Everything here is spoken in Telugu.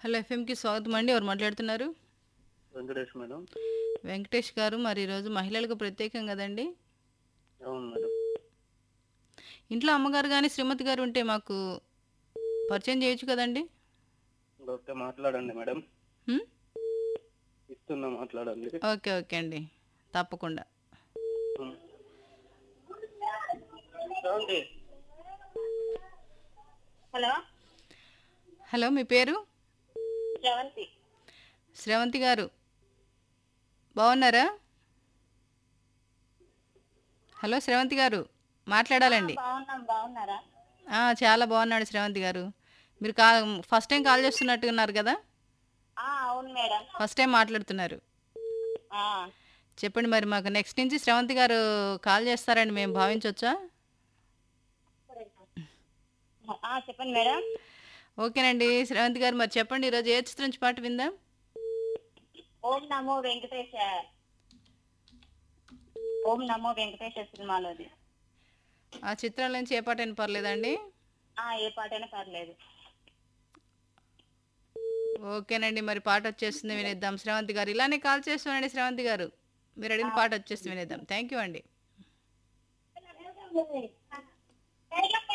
హలో ఎఫ్ఎంకి స్వాగతం అండి ఎవరు మాట్లాడుతున్నారు వెంకటేష్ మేడం వెంకటేష్ గారు మరి ఈరోజు మహిళలకు ప్రత్యేకం కదండి అవును మేడం ఇంట్లో అమ్మగారు కానీ శ్రీమతి గారు ఉంటే మాకు పరిచయం చేయొచ్చు కదండి ఓకే మాట్లాడండి మేడం హ్మ్? ఇస్తున్నా మాట్లాడండి ఓకే ఓకే అండి తప్పకుండా ఉం. ఏమండి? హలో హలో మీ పేరు శ్రవంతి శ్రవంతి గారు బాగున్నారా హలో శ్రవంతి గారు మాట్లాడాలండి బాగున్నాం బాగున్నారా ఆ, చాలా బాగున్నాడు శ్రవంతి గారు మీరు కా ఫస్ట్ టైం కాల్ చేస్తున్నట్టున్నారు కదా ఆ, అవును మేడం ఫస్ట్ టైం మాట్లాడుతున్నారు ఆ, చెప్పండి మరి మాకు నెక్స్ట్ నుంచి శ్రవంతి గారు కాల్ చేస్తారని మేము భావించవచ్చా ఆ, చెప్పండి మేడం ఓకేనండి శ్రవంతి గారు మరి చెప్పండి ఈరోజు ఏ చిత్రం నుంచి పాట విందాం ఓం నమో వెంకటేశ ఓం నమో వెంకటేశ సినిమాలోది ఆ చిత్రం నుంచి ఏ పాట అయినా పర్లేదండి ఆ, ఏ పాటైనా పర్లేదు ఓకేనండి మరి పాట వచ్చేస్తుంది వినేద్దాం శ్రవంతి గారు ఇలానే కాల్ చేస్తున్నాండి శ్రవంతి గారు మీరు అడిగిన పాట వచ్చేస్తుంది వినేద్దాం థ్యాంక్ యూ అండి